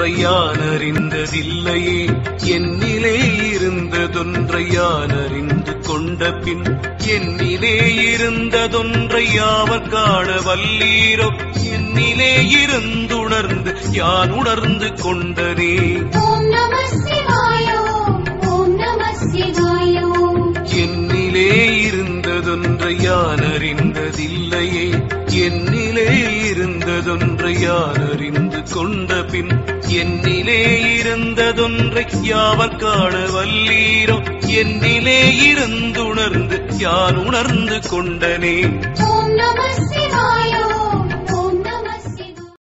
இருந்ததொன்றை யான் அறிந்ததில்லையே என்னிலே இருந்ததொன்றை யான் அறிந்து கொண்ட பின் என்னிலே இருந்ததொன்றை யாவர் காண வல்லீரோ என்னிலே இருந்துணர்ந்து யான் உணர்ந்து கொண்டனே ஓம் நம சிவாய ஓம் ஓம் நம சிவாய ஓம் என்னிலே இருந்ததொன்றை யான் அறிந்ததில்லையே என்னிலே இருந்ததொன்றை யான் அறிந்து கொண்ட பின் என்னிலே இருந்ததொன்றை யாவர் காண வல்லீரோ என்னிலே இருந்துணர்ந்து யான் உணர்ந்து கொண்டனே ஓம் நம